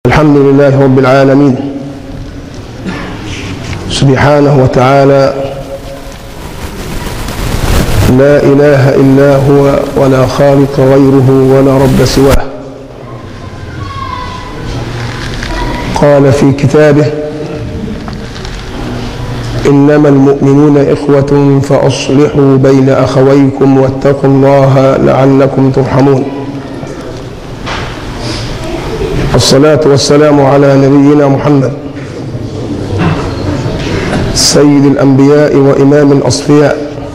الحمد لله رب العالمين سبحانه وتعالى لا إله إلا هو ولا خالق غيره ولا رب سواه قال في كتابه إنما المؤمنون إخوة فأصلحوا بين أخويكم واتقوا الله لعلكم ترحمون الصلاة والسلام على نبينا محمد سيد الأنبياء وإمام الأصفياء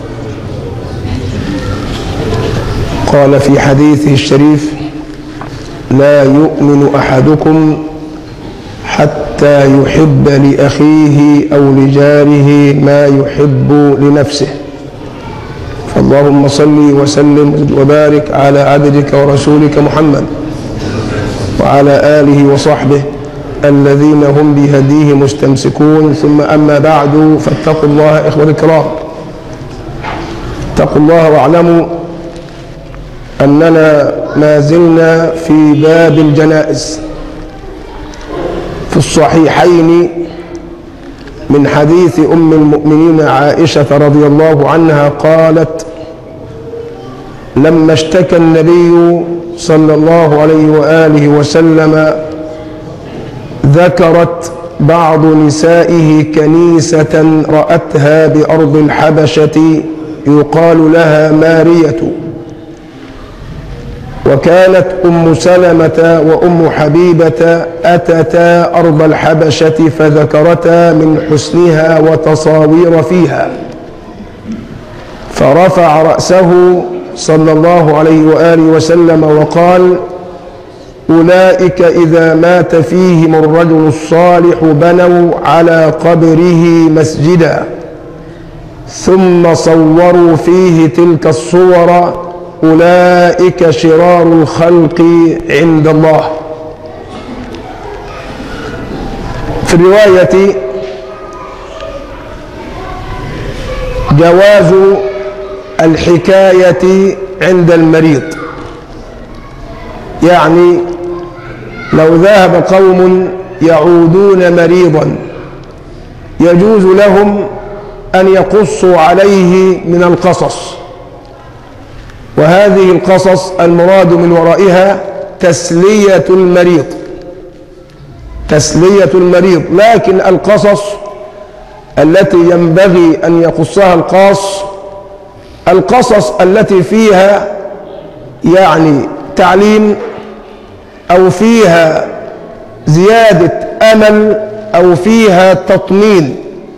قال في حديثه الشريف لا يؤمن أحدكم حتى يحب لأخيه أو لجاره ما يحب لنفسه فاللهم صل وسلم وبارك على عبدك ورسولك محمد وعلى آله وصحبه الذين هم بهديه مستمسكون ثم أما بعد فاتقوا الله إخوة الكرام اتقوا الله واعلموا أننا ما زلنا في باب الجنائز في الصحيحين من حديث أم المؤمنين عائشة رضي الله عنها قالت لما اشتكى النبي صلى الله عليه وآله وسلم ذكرت بعض نسائه كنيسة رأتها بأرض الحبشة يقال لها مارية وكانت أم سلمة وأم حبيبة أتتا أرض الحبشة فذكرتا من حسنها وتصاوير فيها فرفع رأسه صلى الله عليه وآله وسلم وقال أولئك إذا مات فيهم الرجل الصالح بنوا على قبره مسجدا ثم صوروا فيه تلك الصور أولئك شرار الخلق عند الله في الرواية جواز الحكاية عند المريض يعني لو ذهب قوم يعودون مريضا يجوز لهم أن يقصوا عليه من القصص وهذه القصص المراد من ورائها تسلية المريض تسلية المريض لكن القصص التي ينبغي أن يقصها القاص القصص التي فيها يعني تعليم أو فيها زيادة أمل أو فيها تطمين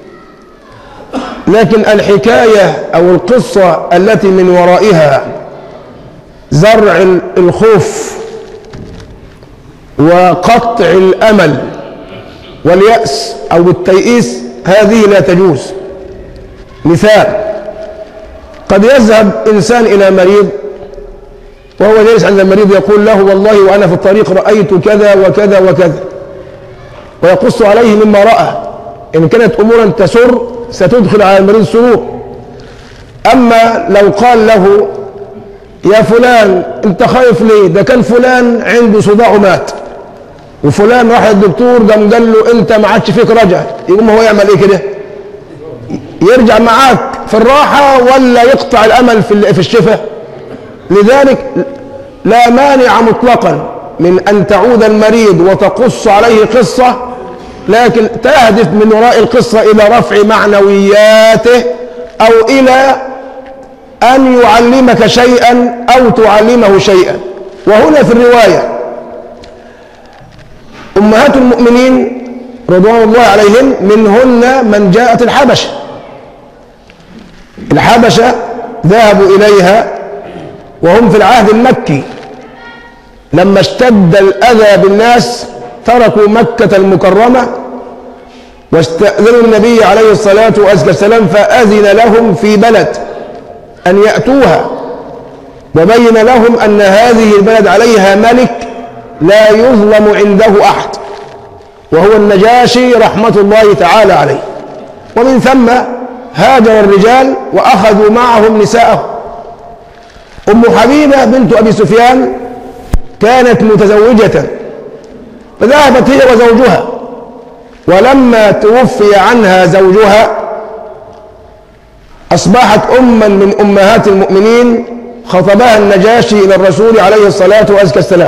لكن الحكاية أو القصة التي من ورائها زرع الخوف وقطع الأمل واليأس أو التيئيس هذه لا تجوز مثال قد يذهب إنسان إلى مريض وهو جالس عند المريض يقول له والله وأنا في الطريق رأيت كذا وكذا وكذا ويقص عليه مما رأى إن كانت أمورا تسر ستدخل على المريض سرور أما لو قال له يا فلان انت خايف ليه ده كان فلان عنده صداع ومات وفلان راح للدكتور قام قال له انت ما عادش فيك رجع يقوم هو يعمل ايه كده يرجع معاك في الراحة ولا يقطع الأمل في في الشفاء لذلك لا مانع مطلقا من أن تعود المريض وتقص عليه قصة لكن تهدف من وراء القصة إلى رفع معنوياته أو إلى أن يعلمك شيئا أو تعلمه شيئا وهنا في الرواية أمهات المؤمنين رضوان الله عليهم منهن من جاءت الحبشة الحبشة ذهبوا إليها وهم في العهد المكي لما اشتد الأذى بالناس تركوا مكة المكرمة واستأذنوا النبي عليه الصلاة والسلام فأذن لهم في بلد أن يأتوها وبين لهم أن هذه البلد عليها ملك لا يظلم عنده أحد وهو النجاشي رحمة الله تعالى عليه ومن ثم هاجر الرجال وأخذوا معهم نساءهم أم حبيبة بنت أبي سفيان كانت متزوجة فذهبت هي وزوجها ولما توفي عنها زوجها أصبحت أما من أمهات المؤمنين خطبها النجاشي إلى الرسول عليه الصلاة والسلام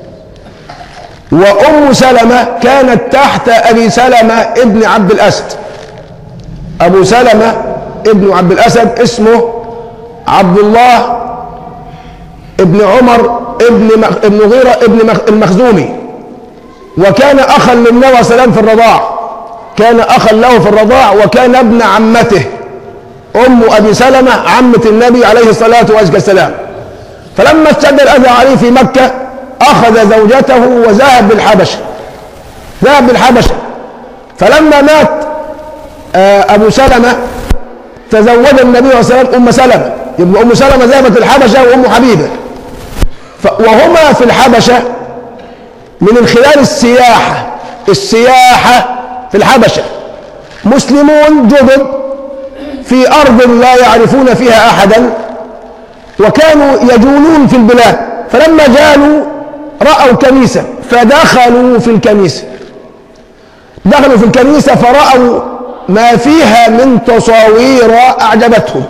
وأم سلمة كانت تحت أبي سلمة ابن عبد الأسد أبو سلمة ابن عبد الأسد اسمه عبد الله ابن عمر ابن مخ... ابن غيرة ابن مخ... المخزومي وكان أخا للنبي صلى الله عليه وسلم في الرضاع كان أخا له في الرضاع وكان ابن عمته أم أبي سلمة عمة النبي عليه الصلاة والسلام فلما اشتد الأذى عليه في مكة أخذ زوجته وذهب بالحبشة ذهب بالحبشة فلما مات أبو سلمة تزوج النبي صلى الله عليه وسلم أم سلمة يبقى أم سلمة ذهبت الحبشة وأم حبيبة وهما في الحبشة من خلال السياحة السياحة في الحبشة مسلمون جدد في أرض لا يعرفون فيها أحدا وكانوا يجولون في البلاد فلما جالوا رأوا كنيسة فدخلوا في الكنيسة دخلوا في الكنيسة فرأوا ما فيها من تصاوير أعجبتهم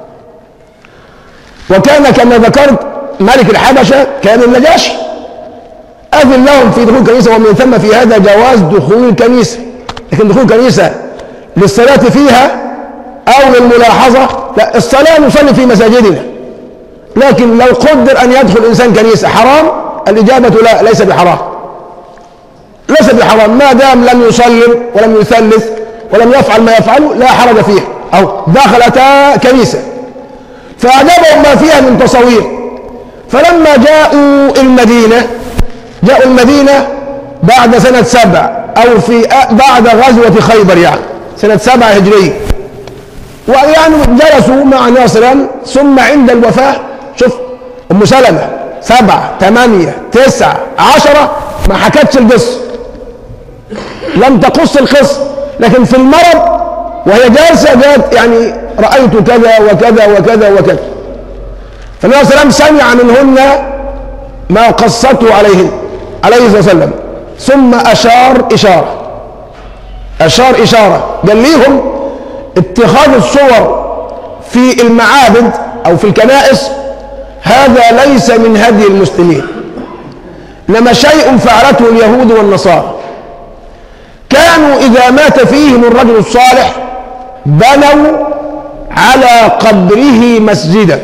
وكان كما ذكرت ملك الحبشة كان النجاشي أذن لهم في دخول الكنيسة ومن ثم في هذا جواز دخول الكنيسة لكن دخول الكنيسة للصلاة فيها أو للملاحظة لا الصلاة نصلي في مساجدنا لكن لو قدر أن يدخل إنسان كنيسة حرام الإجابة لا ليس بحرام ليس بحرام ما دام لم يصلي ولم يثلث ولم يفعل ما يفعله لا حرج فيه أو دخلتا كنيسة فأعجبهم ما فيها من تصوير فلما جاءوا المدينة جاءوا المدينة بعد سنة سبع أو في بعد غزوة خيبر يعني سنة سبع هجرية ويعني جلسوا مع النبي صلى الله عليه وسلم ثم عند الوفاة شوف أم سلمة سبعة ثمانية تسعة عشرة ما حكتش القصة لم تقص القصة لكن في المرض وهي جالسة جاءت يعني رأيت كذا وكذا وكذا وكذا فالنبي صلى الله عليه وسلم سمع منهن ما قصته عليهن عليه الصلاة والسلام ثم أشار إشارة أشار إشارة قال ليهم اتخاذ الصور في المعابد أو في الكنائس هذا ليس من هدي المسلمين لما شيء فعلته اليهود والنصارى كانوا إذا مات فيهم الرجل الصالح بنوا على قبره مسجدا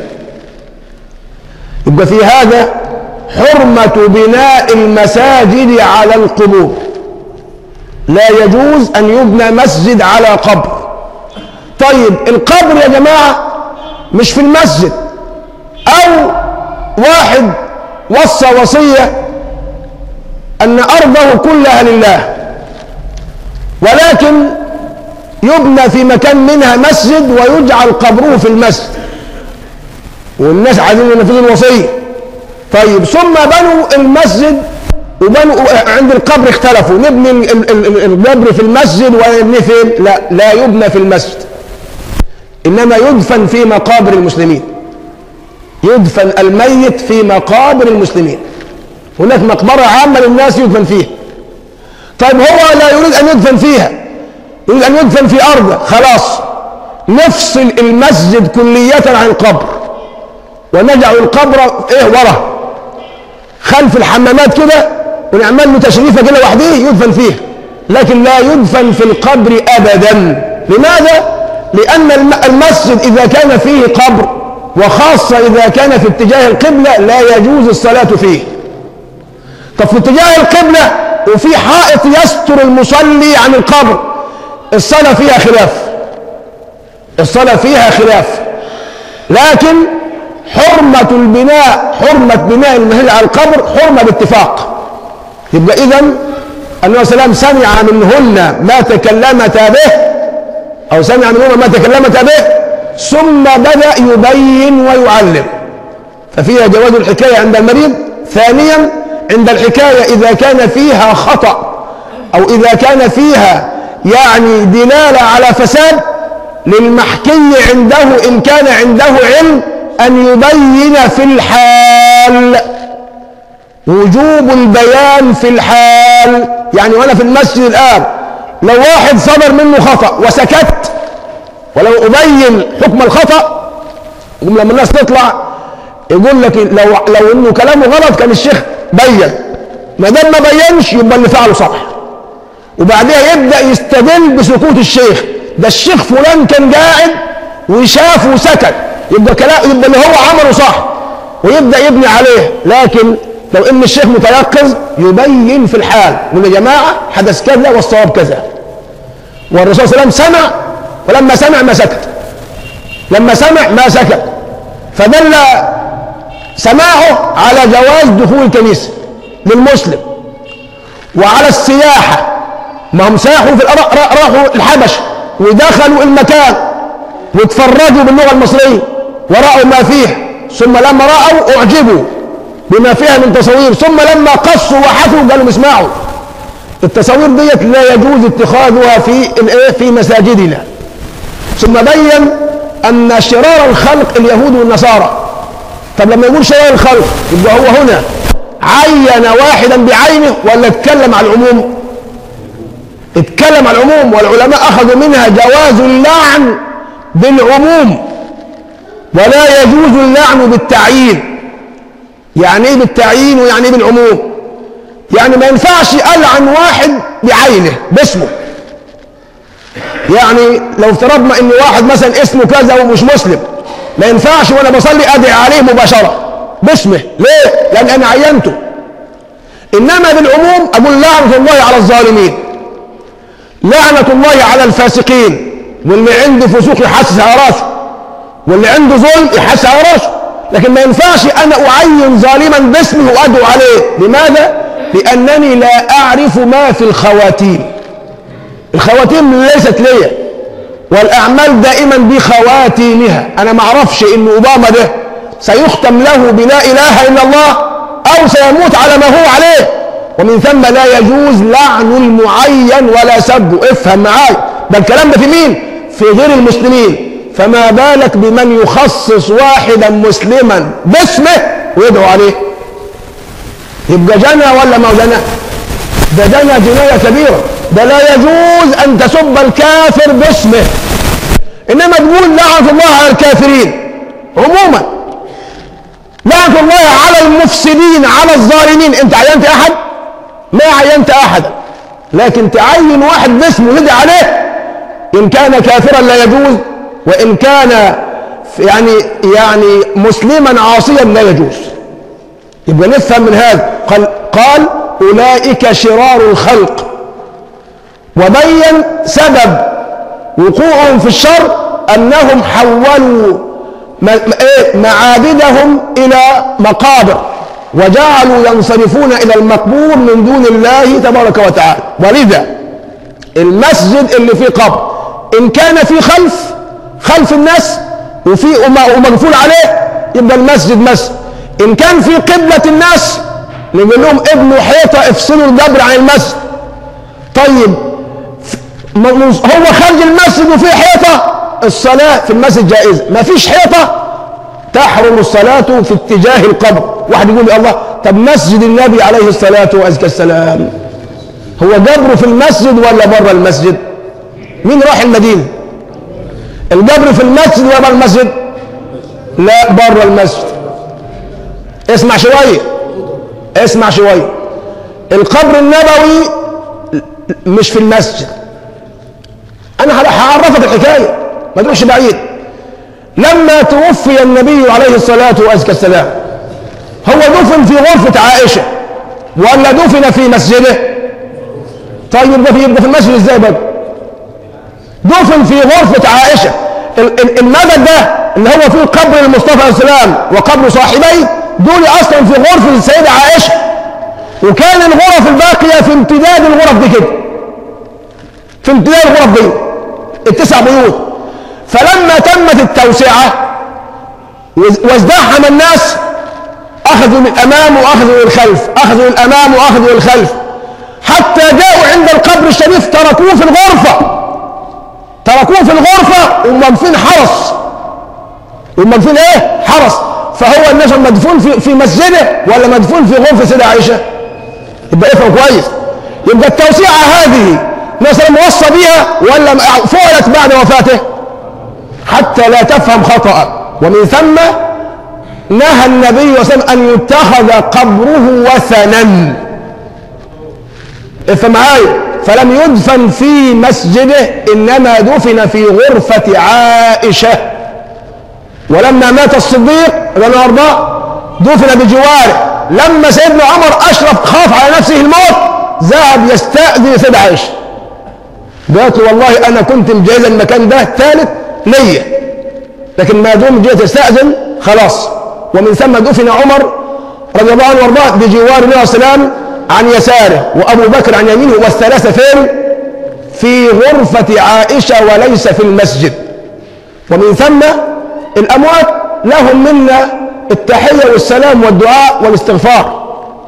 يبقى في هذا حرمة بناء المساجد على القبور لا يجوز أن يبنى مسجد على قبر طيب القبر يا جماعة مش في المسجد أو واحد وصى وصية أن أرضه كلها لله ولكن يبنى في مكان منها مسجد ويجعل قبره في المسجد والناس عايزين ينفذوا الوصية طيب ثم بنوا المسجد وبنوا عند القبر اختلفوا نبني القبر في المسجد ولا نبني فين؟ لا لا يبنى في المسجد إنما يدفن في مقابر المسلمين يدفن الميت في مقابر المسلمين هناك مقبرة عامة للناس يدفن فيها طيب هو لا يريد أن يدفن فيها يريد أن يدفن في أرضه خلاص نفصل المسجد كلية عن القبر ونجعل القبر ايه ورا خلف الحمامات كده ونعمل له تشريفه كده لوحده يدفن فيها لكن لا يدفن في القبر ابدا لماذا لان المسجد اذا كان فيه قبر وخاصه اذا كان في اتجاه القبله لا يجوز الصلاه فيه طب في اتجاه القبله وفي حائط يستر المصلي عن القبر الصلاه فيها خلاف الصلاه فيها خلاف لكن حرمة البناء حرمة بناء المسجد على القبر حرمة باتفاق يبقى إذا النبي صلى الله عليه وسلم سمع منهن ما تكلمتا به أو سمع منهن ما تكلمتا به ثم بدأ يبين ويعلم ففيها جواز الحكاية عند المريض ثانيا عند الحكاية إذا كان فيها خطأ أو إذا كان فيها يعني دلالة على فساد للمحكي عنده إن كان عنده علم أن يبين في الحال وجوب البيان في الحال قال يعني وانا في المسجد الان لو واحد صدر منه خطأ وسكت ولو ابين حكم الخطأ يقوم لما الناس تطلع يقول لك لو لو انه كلامه غلط كان الشيخ بين ما دام ما بينش يبقى اللي فعله صح وبعدها يبدا يستدل بسكوت الشيخ ده الشيخ فلان كان قاعد وشاف وسكت يبقى كلام يبقى اللي هو عمله صح ويبدا يبني عليه لكن لو ان الشيخ متيقظ يبين في الحال يقول يا جماعه حدث كذا والصواب كذا والرسول صلى الله عليه وسلم سمع ولما سمع ما سكت لما سمع ما سكت فدل سماعه على جواز دخول الكنيسه للمسلم وعلى السياحه ما هم ساحوا في الأرق راحوا الحبش ودخلوا المكان واتفرجوا باللغه المصريه ورأوا ما فيه ثم لما رأوا أعجبوا بما فيها من تصوير ثم لما قصوا وحكوا قالوا اسمعوا التصاوير ديت لا يجوز اتخاذها في الايه في مساجدنا ثم بين ان شرار الخلق اليهود والنصارى طب لما يقول شرار الخلق يبقى هو هنا عين واحدا بعينه ولا اتكلم على العموم اتكلم على العموم والعلماء اخذوا منها جواز اللعن بالعموم ولا يجوز اللعن بالتعيين يعني ايه بالتعيين ويعني ايه بالعموم يعني ما ينفعش العن واحد بعينه باسمه يعني لو افترضنا ان واحد مثلا اسمه كذا ومش مسلم ما ينفعش وانا بصلي ادعي عليه مباشره باسمه ليه لان انا عينته انما بالعموم اقول لعنه الله على الظالمين لعنه الله على الفاسقين واللي عنده فسوق يحسس على راسه واللي عنده ظلم يحس على راسه لكن ما ينفعش انا اعين ظالما باسمه وادعو عليه لماذا لانني لا اعرف ما في الخواتيم الخواتيم ليست ليا والاعمال دائما بخواتيمها انا ما اعرفش ان اوباما ده سيختم له بلا اله الا الله او سيموت على ما هو عليه ومن ثم لا يجوز لعن المعين ولا سبه افهم معاي ده الكلام ده في مين في غير المسلمين فما بالك بمن يخصص واحدا مسلما باسمه ويدعو عليه يبقى جنى ولا ما جنى ده جنى جناية كبيرة ده لا يجوز أن تسب الكافر باسمه إنما تقول لعنة الله على الكافرين عموما لعنة الله على المفسدين على الظالمين أنت عينت أحد؟ ما عينت أحدا لكن تعين واحد باسمه ويدعي عليه إن كان كافرا لا يجوز وإن كان يعني يعني مسلما عاصيا لا يجوز يبقى نفهم من هذا قال, قال أولئك شرار الخلق وبين سبب وقوعهم في الشر أنهم حولوا معابدهم إلى مقابر وجعلوا ينصرفون إلى المقبور من دون الله تبارك وتعالى ولذا المسجد اللي فيه قبر إن كان في خلف خلف الناس وفي ومقفول عليه يبقى المسجد مسجد ان كان في قبلة الناس نقول لهم ابنوا حيطة افصلوا الجبر عن المسجد طيب هو خارج المسجد وفي حيطة الصلاة في المسجد جائزة ما فيش حيطة تحرم الصلاة في اتجاه القبر واحد يقول لي الله طب مسجد النبي عليه الصلاة وأزكى السلام هو جبره في المسجد ولا بره المسجد مين راح المدينة القبر في المسجد ولا بره المسجد لا بره المسجد اسمع شوية اسمع شوية القبر النبوي مش في المسجد انا هعرفك الحكاية ما تروحش بعيد لما توفي النبي عليه الصلاة والسلام هو دفن في غرفة عائشة ولا دفن في مسجده طيب يبقى في يبقى في المسجد ازاي بقى دفن في غرفة عائشة المدد ده اللي هو فيه قبر المصطفى عليه السلام وقبر صاحبيه دول اصلا في غرفة السيدة عائشة وكان الغرف الباقية في امتداد الغرف دي كده في امتداد الغرف دي التسع بيوت فلما تمت التوسعة وازدحم الناس اخذوا من الامام واخذوا من الخلف اخذوا من الامام واخذوا من الخلف حتى جاءوا عند القبر الشريف تركوه في الغرفة تركوه في الغرفة ومدفون حرس ومدفون ايه حرس فهو الناس مدفون في, في مسجده ولا مدفون في غرفة سيدة عائشة يبقى افهم كويس يبقى التوسيعة هذه مثلا موصى بها ولا فعلت بعد وفاته حتى لا تفهم خطأ ومن ثم نهى النبي صلى الله عليه وسلم أن يتخذ قبره وثنا افهم معايا فلم يدفن في مسجده إنما دفن في غرفة عائشة ولما مات الصديق رضي الله عنه دفن بجواره لما سيدنا عمر أشرف خاف على نفسه الموت ذهب يستأذن سيدة عائشة قالت له والله أنا كنت مجهز المكان ده ثالث ليا لكن ما دام جيت استأذن خلاص ومن ثم دفن عمر رضي الله عنه وارضاه بجوار النبي عليه السلام عن يساره وأبو بكر عن يمينه والثلاثة فين؟ في غرفة عائشة وليس في المسجد ومن ثم الأموات لهم منا التحية والسلام والدعاء والاستغفار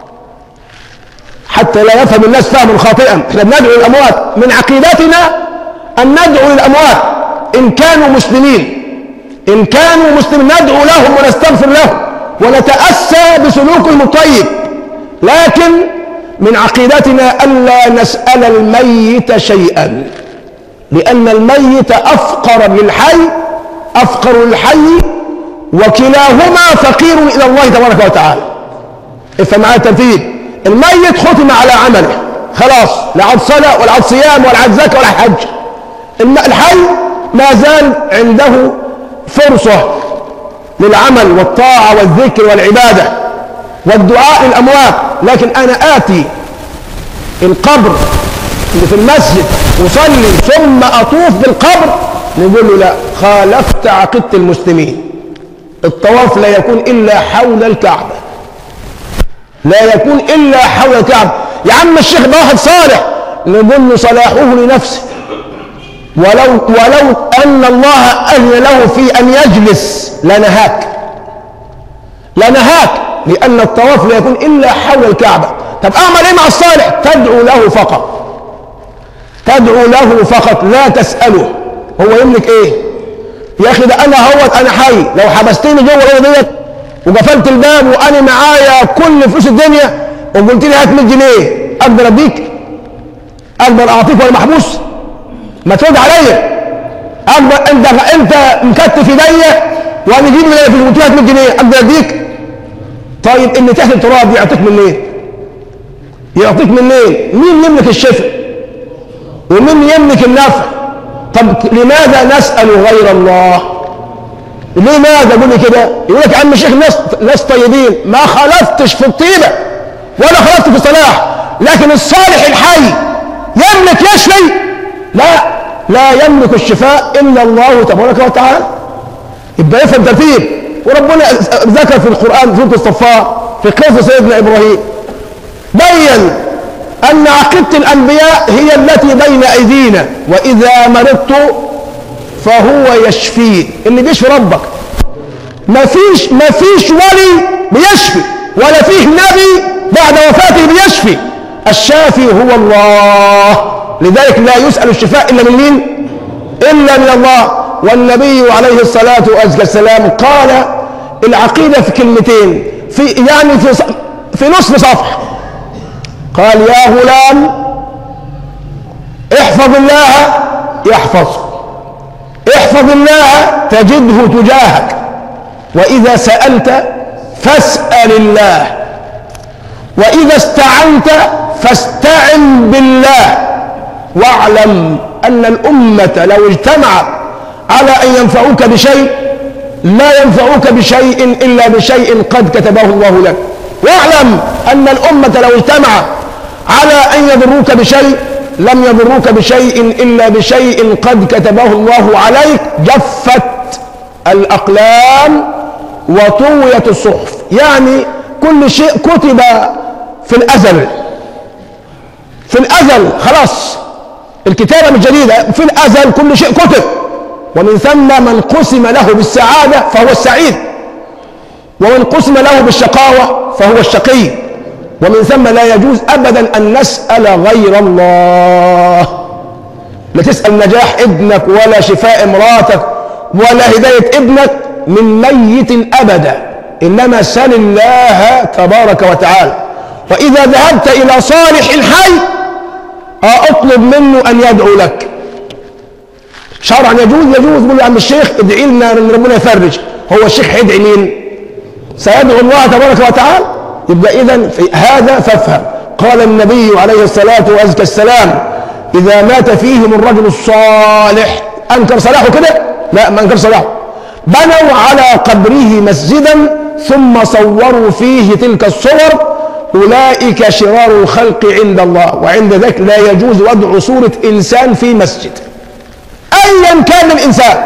حتى لا يفهم الناس فهما خاطئا احنا بندعو للأموات من عقيدتنا أن ندعو للأموات إن كانوا مسلمين إن كانوا مسلمين ندعو لهم ونستغفر لهم ونتأسى بسلوكهم الطيب لكن من عقيدتنا ألا نسأل الميت شيئا لأن الميت أفقر للحي أفقر للحي وكلاهما فقير إلى الله تبارك وتعالى افهم معايا الترتيب الميت ختم على عمله خلاص لا عاد صلاة ولا عاد صيام ولا عاد زكاة ولا حج الحي ما زال عنده فرصة للعمل والطاعة والذكر والعبادة والدعاء للأموات لكن أنا آتي القبر اللي في المسجد أصلي ثم أطوف بالقبر نقول له لا خالفت عقيدة المسلمين الطواف لا يكون إلا حول الكعبة لا يكون إلا حول الكعبة يا عم الشيخ ده واحد صالح نقول له صلاحه لنفسه ولو ولو أن الله أذن له في أن يجلس لنهاك لنهاك لأن الطواف لا يكون إلا حول الكعبة طب أعمل إيه مع الصالح تدعو له فقط تدعو له فقط لا تسأله هو يملك إيه يا أخي ده أنا هوت أنا حي لو حبستني جوه الأوضة ديت وقفلت الباب وأنا معايا كل فلوس الدنيا وقلت لي هات 100 جنيه أقدر أديك أقدر أعطيك وأنا محبوس ما ترد عليا أقدر أنت أنت مكتف إيديا وأنا أجيب لي في المنتهى 100 جنيه أقدر أديك طيب اللي تحت التراب يعطيك منين؟ يعطيك منين؟ مين يملك الشفاء؟ ومين يملك النفع؟ طب لماذا نسأل غير الله؟ لماذا يقول لي كده؟ يقول لك يا عم الشيخ ناس ناس طيبين ما خلفتش في الطيبة ولا خلفت في الصلاح لكن الصالح الحي يملك يشفي لا لا يملك الشفاء إلا الله تبارك وتعالى يبقى يفهم ترتيب وربنا ذكر في القرآن سورة الصفات في قصة سيدنا إبراهيم بين أن عقيدة الأنبياء هي التي بين أيدينا وإذا مرضت فهو يشفين اللي بيشفي ربك ما فيش ما فيش ولي بيشفي ولا فيه نبي بعد وفاته بيشفي الشافي هو الله لذلك لا يسأل الشفاء إلا من مين إلا من الله والنبي عليه الصلاة والسلام قال العقيدة في كلمتين في يعني في في نصف صفحة قال يا غلام احفظ الله يحفظك احفظ الله تجده تجاهك وإذا سألت فاسأل الله وإذا استعنت فاستعن بالله واعلم أن الأمة لو اجتمعت على أن ينفعوك بشيء لا ينفعوك بشيء إلا بشيء قد كتبه الله لك واعلم أن الأمة لو اجتمعت على أن يضروك بشيء لم يضروك بشيء إلا بشيء قد كتبه الله عليك جفت الأقلام وطويت الصحف يعني كل شيء كتب في الأزل في الأزل خلاص الكتابة مش جديدة في الأزل كل شيء كتب ومن ثم من قسم له بالسعادة فهو السعيد ومن قسم له بالشقاوة فهو الشقي ومن ثم لا يجوز أبدا أن نسأل غير الله لا تسأل نجاح ابنك ولا شفاء امراتك ولا هداية ابنك من ميت أبدا إنما سل الله تبارك وتعالى وإذا ذهبت إلى صالح الحي اطلب منه ان يدعو لك شرعا يجوز يجوز يقول له يا عم الشيخ ادعي لنا ان ربنا يفرج هو الشيخ هيدعي مين سيدعو الله تبارك وتعالى يبقى اذا في هذا فافهم قال النبي عليه الصلاه وازكى السلام اذا مات فيهم الرجل الصالح انكر صلاحه كده لا ما انكر صلاحه بنوا على قبره مسجدا ثم صوروا فيه تلك الصور اولئك شرار الخلق عند الله وعند ذلك لا يجوز وضع صوره انسان في مسجد ايا كان الانسان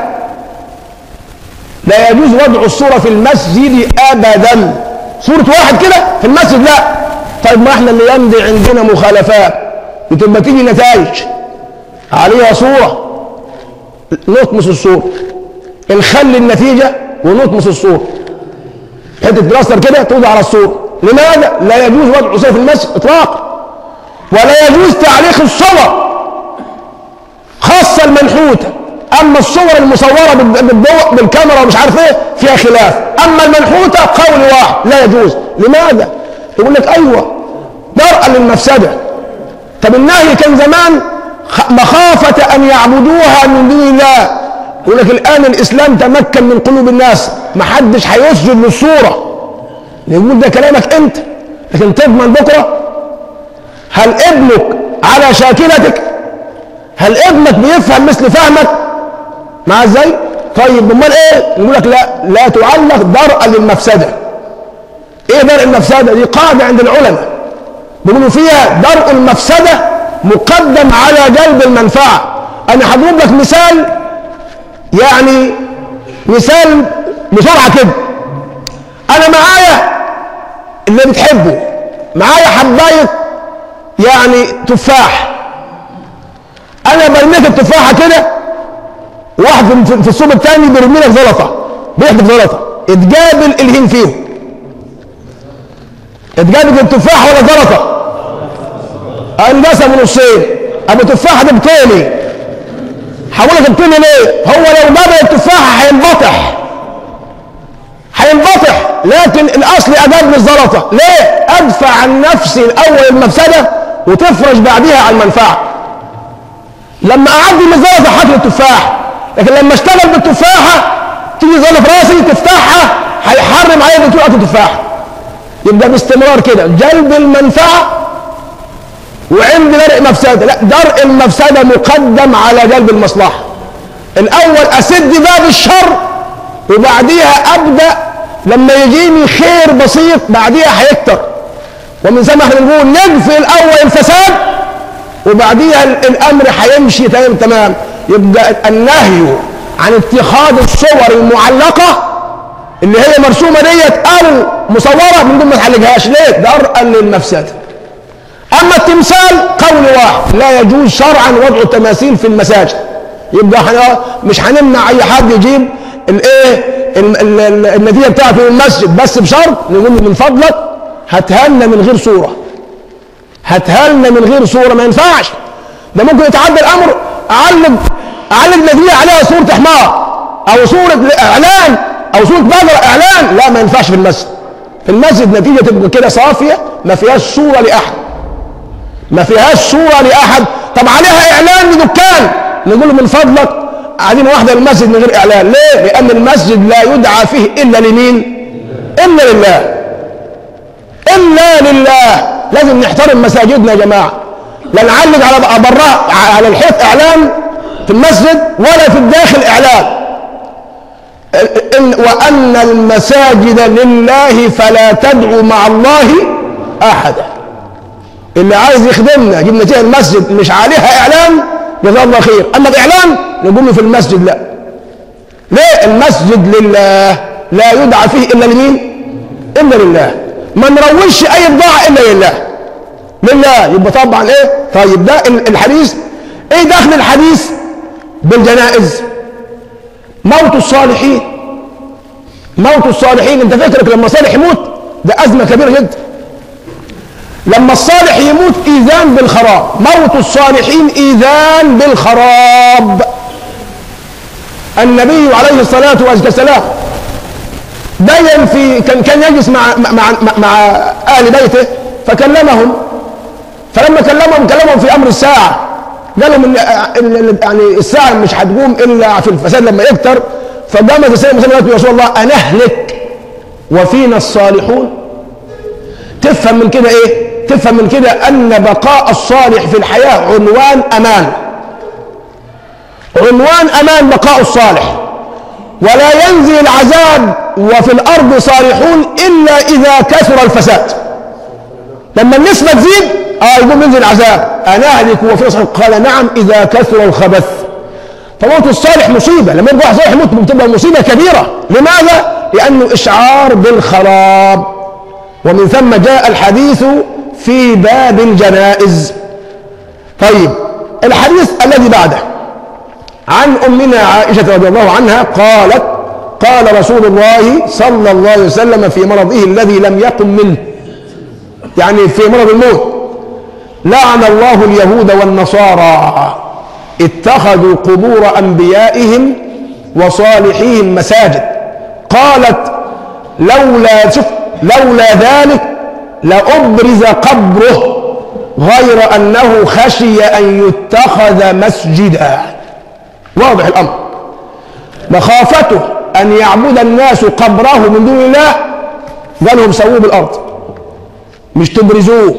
لا يجوز وضع الصوره في المسجد ابدا صوره واحد كده في المسجد لا طيب ما احنا اللي يمضي عندنا مخالفات وتبقى تيجي نتائج عليها صوره نطمس الصوره نخلي النتيجه ونطمس الصوره حته بلاستر كده توضع على الصوره لماذا لا يجوز وضع صوره في المسجد اطلاقا ولا يجوز تعليق الصور خاصة المنحوتة أما الصور المصورة بالضوء بالكاميرا ومش عارف إيه فيها خلاف أما المنحوتة قول واحد لا يجوز لماذا؟ يقول لك أيوه درءا للمفسدة طب النهي كان زمان مخافة أن يعبدوها من دون الله يقول لك الآن الإسلام تمكن من قلوب الناس ما حدش هيسجد للصورة يقول ده كلامك أنت لكن تضمن بكرة هل ابنك على شاكلتك هل ابنك بيفهم مثل فهمك مع ازاي طيب امال ايه يقول لك لا لا تعلق درءا للمفسده ايه درء المفسده دي قاعده عند العلماء بيقولوا فيها درء المفسده مقدم على جلب المنفعه انا هضرب لك مثال يعني مثال بسرعه كده انا معايا اللي بتحبه معايا حبايه يعني تفاح انا برميك التفاحه كده واحد في السوق الثاني بيرمي لك زلطه بيحدف زلطه اتقابل الهين فيهم اتقابل التفاح ولا زلطه انقسموا نصين ابو تفاحه ده بتاني حولك بتاني ليه هو لو قابل التفاحه هينبطح هينبطح لكن الاصل اجاب الزلطه ليه ادفع عن نفسي الاول المفسده وتفرج بعدها على المنفعه لما اعدي من الزلطه حاطط التفاح لكن لما اشتغل بالتفاحه تيجي زلط راسي تفتحها هيحرم عليا بتوقع التفاحه يبقى باستمرار كده جلب المنفعه وعند درء مفسده لا درء المفسده مقدم على جلب المصلحه الاول اسد باب الشر وبعديها ابدا لما يجيني خير بسيط بعديها هيكتر ومن ثم احنا بنقول نجفي الاول الفساد وبعديها الامر هيمشي تمام تمام يبقى النهي عن اتخاذ الصور المعلقه اللي هي مرسومه ديت او مصوره من دون ما تعالجهاش ليه؟ درءا للمفسده. اما التمثال قول واحد لا يجوز شرعا وضع التماثيل في المساجد. يبقى احنا مش هنمنع اي حد يجيب الايه النتيجه بتاعته في المسجد بس بشرط نقول له من فضلك هاتها لنا من غير صوره. هاتها لنا من غير صوره ما ينفعش. ده ممكن يتعدى الامر اعلق اعلق نتيجه عليها صوره حمار او صوره اعلان او صوره بقره اعلان لا ما ينفعش في المسجد في المسجد نتيجه تبقى كده صافيه ما فيهاش صوره لاحد ما فيهاش صوره لاحد طب عليها اعلان لدكان نقول له من فضلك قاعدين واحده المسجد من غير اعلان ليه؟ لان المسجد لا يدعى فيه الا لمين؟ الا لله الا لله لازم نحترم مساجدنا يا جماعه لا نعلق على براه على الحيط اعلان في المسجد ولا في الداخل اعلان إن وأن المساجد لله فلا تدعوا مع الله أحدا اللي عايز يخدمنا يجيب نتيجة المسجد مش عليها إعلان جزاه الله خير أما الإعلان نقول له في المسجد لا ليه المسجد لله لا يدعى فيه إلا لمين إلا لله ما نروجش أي بضاعة إلا لله لله يبقى طبعا إيه طيب ده الحديث إيه دخل الحديث بالجنائز موت الصالحين موت الصالحين انت فكرك لما صالح يموت ده ازمه كبيره جدا لما الصالح يموت ايذان بالخراب موت الصالحين ايذان بالخراب النبي عليه الصلاه والسلام بين في كان كان يجلس مع مع مع اهل بيته فكلمهم فلما كلمهم كلمهم في امر الساعه قال لهم ان إن- يعني الساعه مش هتقوم الا في الفساد لما يكتر فقامت السيده مسلمه قالت له يا رسول الله انهلك وفينا الصالحون تفهم من كده ايه تفهم من كده ان بقاء الصالح في الحياه عنوان امان عنوان امان بقاء الصالح ولا ينزل العذاب وفي الارض صالحون الا اذا كثر الفساد لما النسبة تزيد اه يقوم ينزل عذاب انا اهلك وفي صالح قال نعم اذا كثر الخبث فموت الصالح مصيبة لما يبقى واحد صالح يموت بتبقى مصيبة كبيرة لماذا؟ لأنه إشعار بالخراب ومن ثم جاء الحديث في باب الجنائز طيب الحديث الذي بعده عن أمنا عائشة رضي الله عنها قالت قال رسول الله صلى الله عليه وسلم في مرضه الذي لم يقم منه يعني في مرض الموت لعن الله اليهود والنصارى اتخذوا قبور انبيائهم وصالحيهم مساجد قالت لولا شوف لولا ذلك لأبرز قبره غير أنه خشي أن يتخذ مسجدا واضح الأمر مخافته أن يعبد الناس قبره من دون الله قال لهم سووه بالأرض مش تبرزوه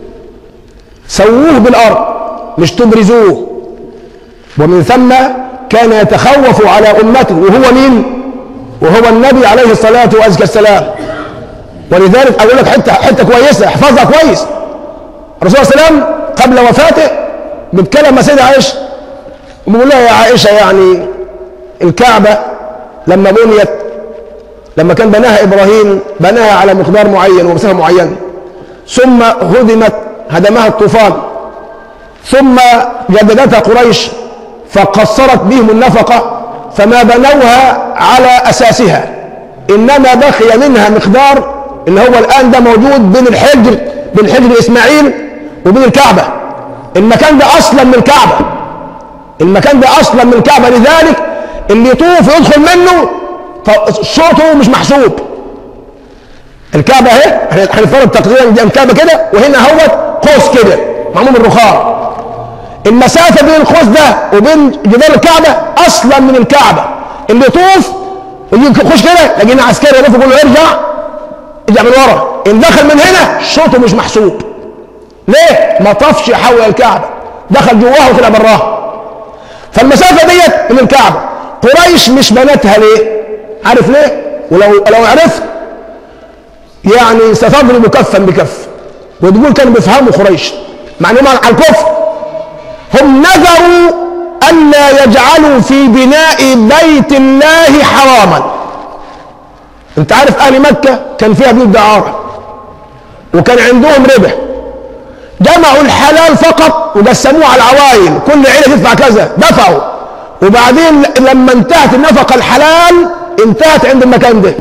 سووه بالأرض مش تبرزوه ومن ثم كان يتخوف على أمته وهو مين؟ وهو النبي عليه الصلاة والسلام ولذلك أقول لك حتة حتة كويسة احفظها كويس الرسول صلى الله عليه وسلم قبل وفاته بيتكلم مع سيدة عائشة وبيقول لها يا عائشة يعني الكعبة لما بنيت لما كان بناها إبراهيم بناها على مقدار معين ومسافة معينة ثم هدمت هدمها الطوفان ثم جددتها قريش فقصرت بهم النفقة فما بنوها على أساسها إنما بقي منها مقدار اللي هو الآن ده موجود بين الحجر بين حجر إسماعيل وبين الكعبة المكان ده أصلا من الكعبة المكان ده أصلا من الكعبة لذلك اللي يطوف يدخل منه صوته مش محسوب الكعبة اهي هنفترض تقريبا دي الكعبة كده وهنا هوت قوس كده معمول من رخام المسافة بين القوس ده وبين جدار الكعبة أصلا من الكعبة اللي يطوف يجي يخش كده لقينا عسكري يلف يقول له ارجع ارجع من ورا ان دخل من هنا صوته مش محسوب ليه؟ ما طافش حول الكعبة دخل جواها وطلع براها فالمسافة ديت من الكعبة قريش مش بنتها ليه؟ عارف ليه؟ ولو لو عرفت يعني ستضرب كفا بكف وتقول كانوا بيفهموا قريش مع انهم على الكفر هم نذروا ألا يجعلوا في بناء بيت الله حراما انت عارف اهل مكة كان فيها بيوت دعارة وكان عندهم ربا جمعوا الحلال فقط وقسموه على العوائل كل عيلة تدفع كذا دفعوا وبعدين لما انتهت النفقة الحلال انتهت عند المكان ده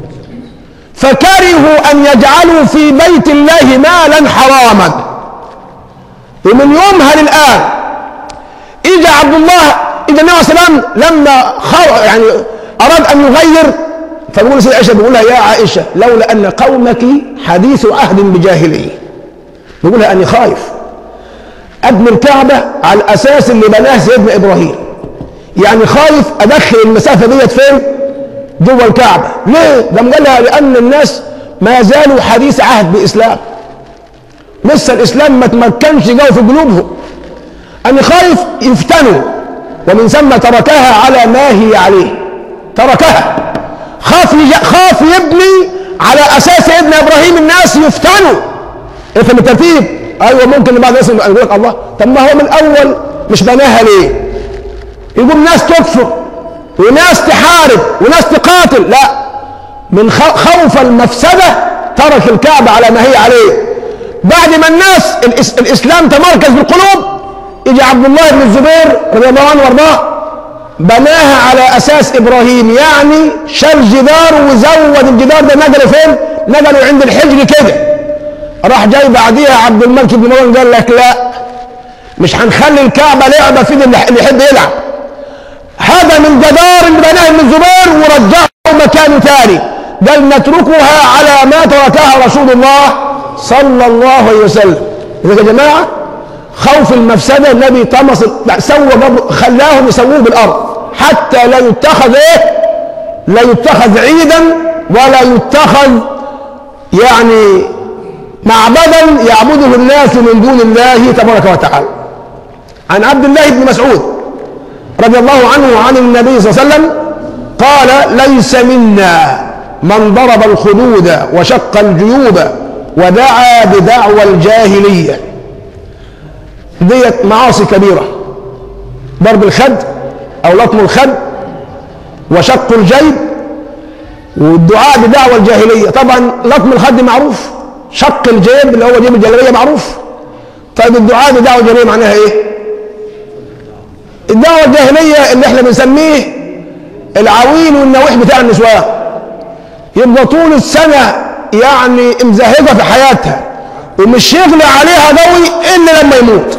فكرهوا أن يجعلوا في بيت الله مالا حراما ومن يومها للآن إجا عبد الله إجا النبي صلى الله عليه وسلم لما خو يعني أراد أن يغير فبيقول سيدة عائشة بيقول لها يا عائشة لولا أن قومك حديث عهد بجاهلية بيقول لها أني خايف أبني الكعبة على الأساس اللي بناه سيدنا إبراهيم يعني خايف أدخل المسافة ديت فين؟ جوه الكعبة ليه؟ لما قال لها لأن الناس ما زالوا حديث عهد بإسلام لسه الإسلام ما تمكنش جوه في قلوبهم أنا خايف يفتنوا ومن ثم تركها على ما هي عليه تركها خاف خاف يبني على أساس ابن إبراهيم الناس يفتنوا افهم الترتيب أيوة ممكن بعض الناس يقول لك الله طب ما هو من الأول مش بناها ليه؟ يقول ناس تكفر وناس تحارب وناس تقاتل لا من خوف المفسدة ترك الكعبة على ما هي عليه بعد ما الناس الإسلام تمركز بالقلوب يجي عبد الله بن الزبير رضي الله عنه وارضاه بناها على اساس ابراهيم يعني شال جدار وزود الجدار ده نقله فين؟ نقله عند الحجر كده راح جاي بعديها عبد الملك بن مروان قال لك لا مش هنخلي الكعبه لعبه في اللي يحب يلعب هذا من جدار اللي بناه ابن الزبير ورجعه مكان ثاني قال نتركها على ما تركها رسول الله صلى الله عليه وسلم إذا يا جماعة خوف المفسدة النبي طمس سوى خلاهم يسووه بالأرض حتى لا يتخذ إيه؟ لا يتخذ عيدا ولا يتخذ يعني معبدا يعبده الناس من دون الله تبارك وتعالى عن عبد الله بن مسعود رضي الله عنه وعن النبي صلى الله عليه وسلم قال ليس منا من ضرب الخدود وشق الجيوب ودعا بدعوى الجاهلية ديت معاصي كبيرة ضرب الخد أو لطم الخد وشق الجيب والدعاء بدعوى الجاهلية طبعا لطم الخد معروف شق الجيب اللي هو جيب الجلابية معروف طيب الدعاء بدعوى الجاهلية معناها ايه الدعوة الجاهلية اللي احنا بنسميه العويل والنويح بتاع النسوان يبقى طول السنة يعني مزهقة في حياتها ومش يغلى عليها قوي إلا لما يموت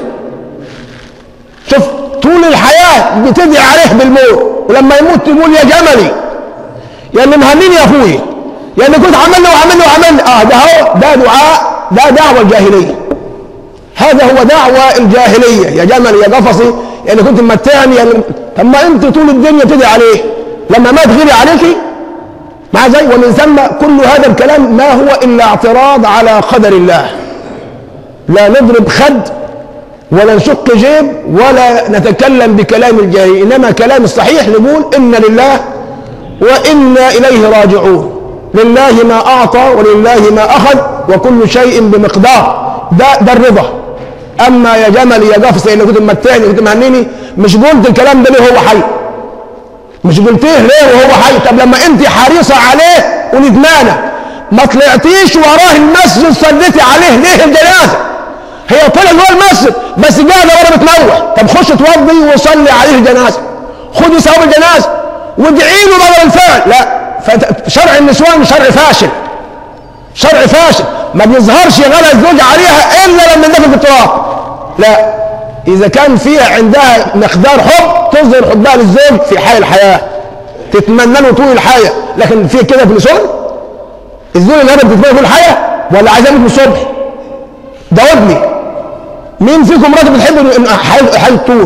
شوف طول الحياة بتدعي عليه بالموت ولما يموت تقول يا جملي يا اللي مهنيني يا اخويا يا اللي كنت عملنا وعملنا وعملنا اه ده هو ده دعاء ده دعوة الجاهلية هذا هو دعوة الجاهلية يا جمل يا قفصي يا اللي كنت ممتعني يا اللي طب ما انت طول الدنيا بتدعي عليه لما مات غيري عليكي مع زي ومن ثم كل هذا الكلام ما هو الا اعتراض على قدر الله لا نضرب خد ولا نشق جيب ولا نتكلم بكلام الجاهل انما كلام الصحيح نقول ان لله وانا اليه راجعون لله ما اعطى ولله ما اخذ وكل شيء بمقدار ده ده الرضا اما يا جمل يا قفص اللي كنت ممتعني كنت مهنيني مش قلت الكلام ده ليه هو حي مش قلتيه ليه وهو حي طب لما انت حريصه عليه وندمانه ما طلعتيش وراه المسجد صليتي عليه ليه الجنازه هي طلع جوه المسجد بس قاعده ورا بتنوح طب خش توضي وصلي عليه الجنازه خدي ثواب الجنازه وادعي له بدل الفعل لا شرع النسوان شرع فاشل شرع فاشل ما بيظهرش غلا الزوج عليها الا لما يندفن في التراب لا اذا كان فيها عندها مقدار حب تظهر حبها للزوج في حال الحياه تتمنى له طول الحياه لكن في كده في النسوان الزوج اللي بتتمنى طول الحياه ولا عايز يموت من الصبح جاوبني مين فيكم راجل بتحب حال حال الطول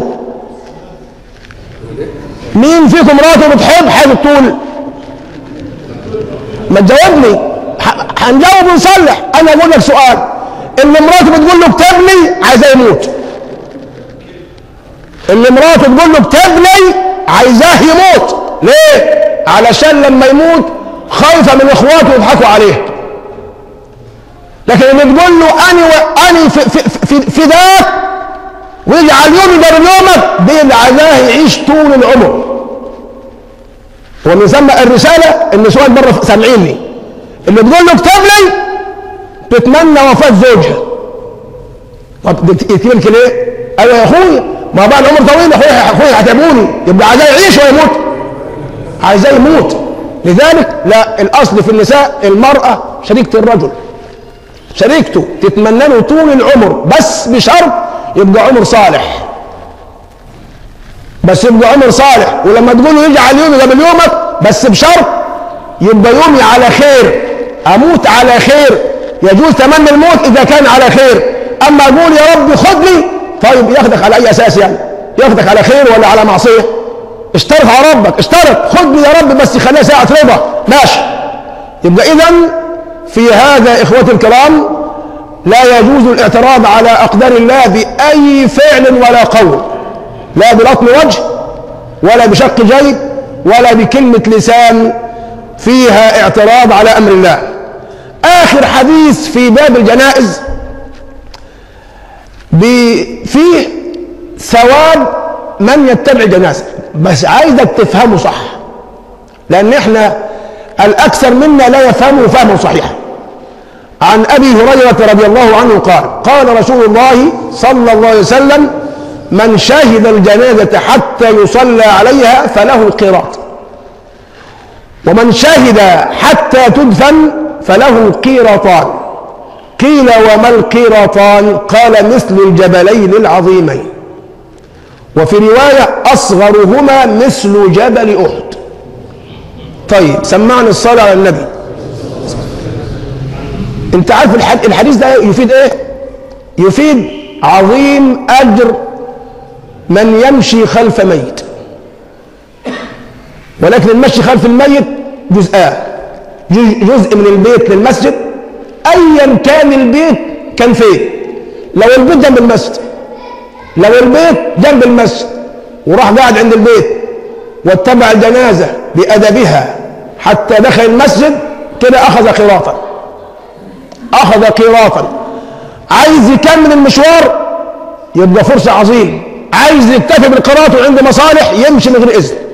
مين فيكم راجل بتحب حال الطول ما تجاوبني هنجاوب ونصلح انا اقول لك سؤال اللي مراته بتقول له اكتب لي عايزاه يموت اللي مراته تقول له اكتب لي عايزاه يموت ليه علشان لما يموت خايفه من اخواته يضحكوا عليه لكن اللي تقول له اني واني في في في, في ذاك ويجعل يومي بدل يومك دي اللي عايزاه يعيش طول العمر ومن ثم الرساله النسوان بره سامعيني اللي تقول له اكتب لي تتمنى وفاه زوجها طب يكتب لك ليه؟ ايوه يا اخويا ما بقى العمر طويل يا اخويا اخويا هتعبوني يبقى عايزاه يعيش ولا يموت؟ عايزاه يموت لذلك لا الاصل في النساء المراه شريكه الرجل شريكته تتمنى له طول العمر بس بشرط يبقى عمر صالح بس يبقى عمر صالح ولما تقول له يجعل يومي قبل يومك بس بشرط يبقى يومي على خير اموت على خير يجوز تمنى الموت اذا كان على خير اما اقول يا رب خذني طيب ياخدك على اي اساس يعني ياخدك على خير ولا على معصيه اشترط على ربك اشترط خذني يا رب بس خليها ساعه رضا ماشي يبقى اذا في هذا اخوتي الكرام لا يجوز الاعتراض على اقدار الله باي فعل ولا قول لا بلطم وجه ولا بشق جيب ولا بكلمه لسان فيها اعتراض على امر الله اخر حديث في باب الجنائز فيه ثواب من يتبع جنازه بس عايزك تفهمه صح لان احنا الاكثر منا لا يفهمه فهما صحيحا عن ابي هريره رضي الله عنه قال قال رسول الله صلى الله عليه وسلم من شهد الجنازه حتى يصلى عليها فله القيراط ومن شهد حتى تدفن فله القيراطان قيل وما القيراطان قال مثل الجبلين العظيمين وفي روايه اصغرهما مثل جبل احد طيب سمعنا الصلاه على النبي انت عارف الحديث ده يفيد ايه يفيد عظيم أجر من يمشي خلف ميت ولكن المشي خلف الميت جزءان جزء من البيت للمسجد ايا كان البيت كان فين لو البيت جنب المسجد لو البيت جنب المسجد وراح قاعد عند البيت واتبع الجنازة بأدبها حتى دخل المسجد كده أخذ قراطا أخذ قراطا عايز يكمل المشوار يبقى فرصة عظيمة عايز يكتفي بالقراط وعنده مصالح يمشي من غير إذن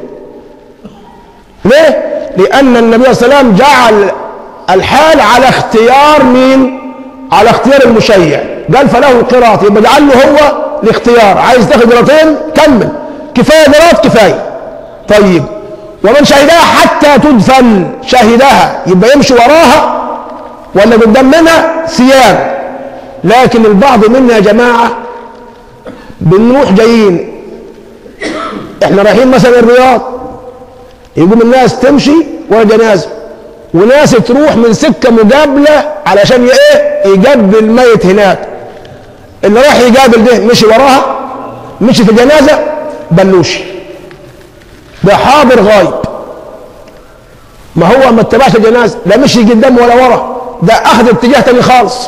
ليه؟ لأن النبي صلى الله عليه وسلم جعل الحال على اختيار مين؟ على اختيار المشيع قال فله قراط يبقى جعل له هو الاختيار عايز تاخد قراطين كمل كفاية قراط كفاية طيب ومن شهدها حتى تدفن شهدها يبقى يمشي وراها ولا قدام منها ثياب لكن البعض منا يا جماعة بنروح جايين احنا رايحين مثلا الرياض يقوم الناس تمشي ورا جنازه وناس تروح من سكه مقابله علشان ايه يقابل الميت هناك اللي راح يقابل ده مشي وراها مشي في جنازه بلوش ده حاضر غايب ما هو ما اتبعش الجنازه لا مشي قدام ولا ورا ده اخذ اتجاه تاني خالص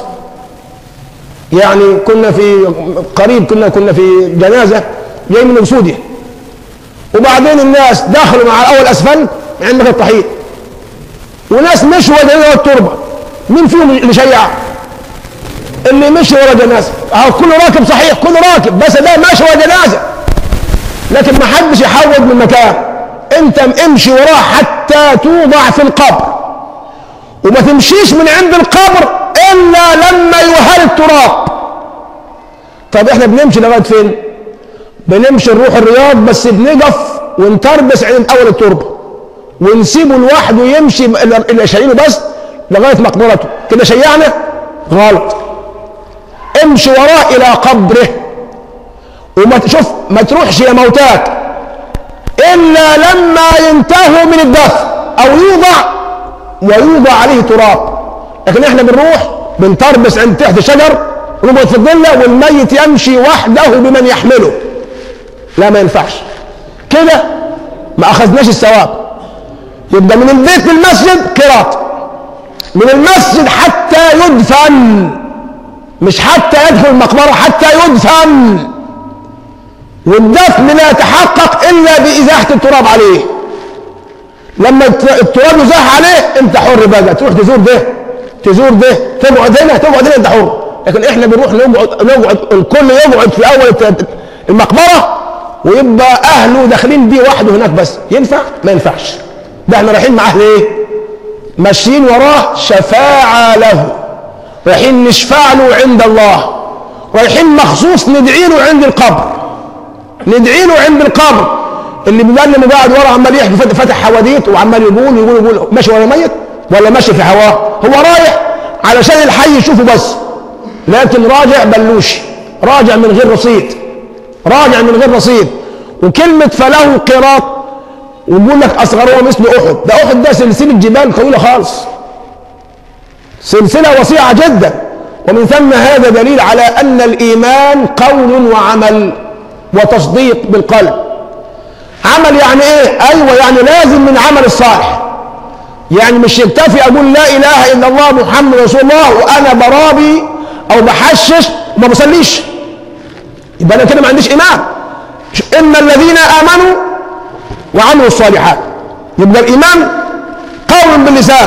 يعني كنا في قريب كنا كنا في جنازه جاي من سوريا وبعدين الناس دخلوا مع اول اسفل عندك الطحين وناس مشوا ورا التربه مين فيهم اللي شيع اللي مشي ورا جنازه اهو كله راكب صحيح كله راكب بس ده ماشي ورا جنازه لكن ما حدش يحود من مكان انت امشي وراه حتى توضع في القبر وما تمشيش من عند القبر الا لما يهل التراب طب احنا بنمشي لغايه فين بنمشي نروح الرياض بس بنقف ونتربس عند اول التربه ونسيبه لوحده يمشي اللي شايله بس لغايه مقبرته كده شيعنا غلط امشي وراه الى قبره وما تشوف ما تروحش يا موتاك الا لما ينتهوا من الدفن او يوضع ويوضع عليه تراب لكن احنا بنروح بنتربس عند تحت شجر ونقعد في الظله والميت يمشي وحده بمن يحمله لا ما ينفعش كده ما اخذناش الثواب يبقى من البيت للمسجد قراط من المسجد حتى يدفن مش حتى يدخل المقبرة حتى يدفن والدفن لا يتحقق إلا بإزاحة التراب عليه لما التراب يزاح عليه أنت حر بقى تروح تزور ده تزور ده تقعد هنا تقعد هنا أنت حر لكن إحنا بنروح نقعد نقعد الكل يقعد في أول المقبرة ويبقى أهله داخلين بيه وحده هناك بس ينفع؟ ما ينفعش ده احنا رايحين معاه ليه؟ ماشيين وراه شفاعة له رايحين نشفع له عند الله رايحين مخصوص ندعي له عند القبر ندعي له عند القبر اللي بيبقى لنا قاعد ورا عمال يحكي فتح حواديت وعمال يقول يقول يقول ماشي ورا ميت ولا ماشي في هواه هو رايح علشان الحي يشوفه بس لكن راجع بلوش راجع من غير رصيد راجع من غير رصيد وكلمة فله قراط ويقول لك اصغرها مثل احد ده احد ده سلسله جبال طويله خالص سلسله وسيعه جدا ومن ثم هذا دليل على ان الايمان قول وعمل وتصديق بالقلب عمل يعني ايه ايوه يعني لازم من عمل الصالح يعني مش يكتفي اقول لا اله الا الله محمد رسول الله وانا برابي او بحشش وما بصليش يبقى انا كده ما عنديش ايمان ان الذين امنوا وعملوا الصالحات يبقى الإيمان قول باللسان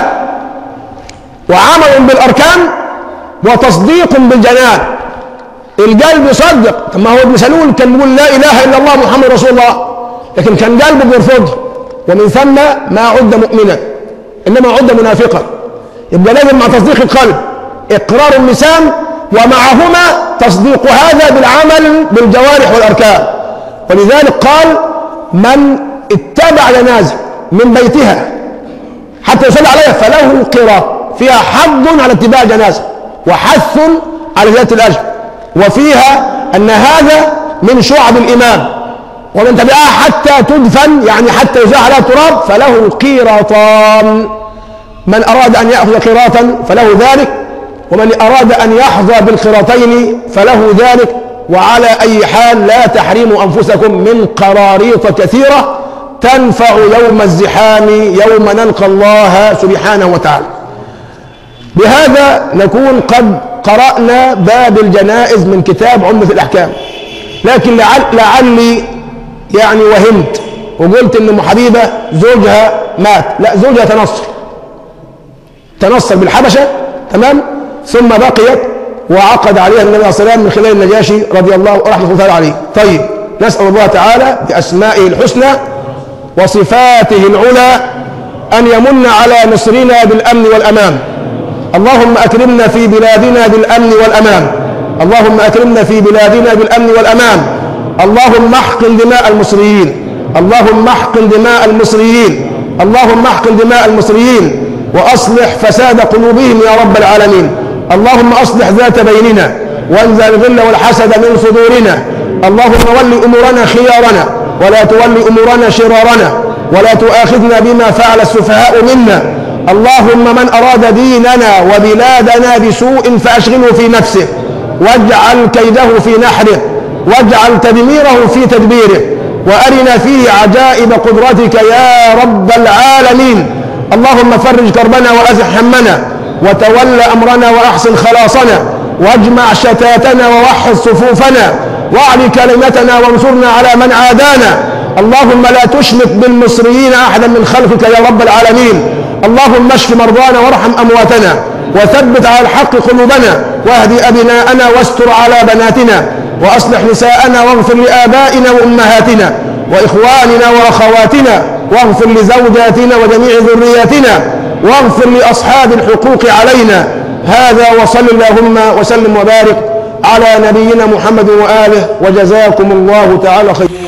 وعمل بالأركان وتصديق بالجنان القلب يصدق طب ما هو ابن سلول كان بيقول لا إله إلا الله محمد رسول الله لكن كان قلبه بيرفضه ومن ثم ما عد مؤمنا إنما عد منافقا يبقى لازم مع تصديق القلب إقرار اللسان ومعهما تصديق هذا بالعمل بالجوارح والأركان ولذلك قال من اتبع جنازة من بيتها حتى يصلي عليها فله قراء فيها حظ على اتباع جنازة وحث على ذات الأجر وفيها أن هذا من شعب الإيمان ومن تبعها حتى تدفن يعني حتى يزاح عليها تراب فله قيراطان من أراد أن يأخذ قيراطا فله ذلك ومن أراد أن يحظى بالقراطين فله ذلك وعلى أي حال لا تحرموا أنفسكم من قراريط كثيرة تنفع يوم الزحام يوم نلقى الله سبحانه وتعالى بهذا نكون قد قرأنا باب الجنائز من كتاب عمدة الأحكام لكن لعل لعلي يعني وهمت وقلت ان ام حبيبه زوجها مات لا زوجها تنصر تنصر بالحبشه تمام ثم بقيت وعقد عليها النبي عليه الصلاه والسلام من خلال النجاشي رضي الله رحمه الله تعالى عليه طيب نسال الله تعالى باسمائه الحسنى وصفاته العلى ان يمن على نصرنا بالامن والامان اللهم اكرمنا في بلادنا بالامن والامان اللهم اكرمنا في بلادنا بالامن والامان اللهم احقن دماء المصريين اللهم احقن دماء المصريين اللهم احقن دماء المصريين واصلح فساد قلوبهم يا رب العالمين اللهم اصلح ذات بيننا وانزل الغل والحسد من صدورنا اللهم ول امورنا خيارنا ولا تول امورنا شرارنا ولا تؤاخذنا بما فعل السفهاء منا اللهم من اراد ديننا وبلادنا بسوء فاشغله في نفسه واجعل كيده في نحره واجعل تدميره في تدبيره وارنا فيه عجائب قدرتك يا رب العالمين اللهم فرج كربنا وازح همنا وتول امرنا واحسن خلاصنا واجمع شتاتنا ووحد صفوفنا واعل كلمتنا وانصرنا على من عادانا اللهم لا تشمت بالمصريين احدا من خلقك يا رب العالمين اللهم اشف مرضانا وارحم امواتنا وثبت على الحق قلوبنا واهد ابناءنا واستر على بناتنا واصلح نساءنا واغفر لابائنا وامهاتنا واخواننا واخواتنا واغفر لزوجاتنا وجميع ذرياتنا واغفر لاصحاب الحقوق علينا هذا وصل اللهم وسلم وبارك على نبينا محمد واله وجزاكم الله تعالى خيرا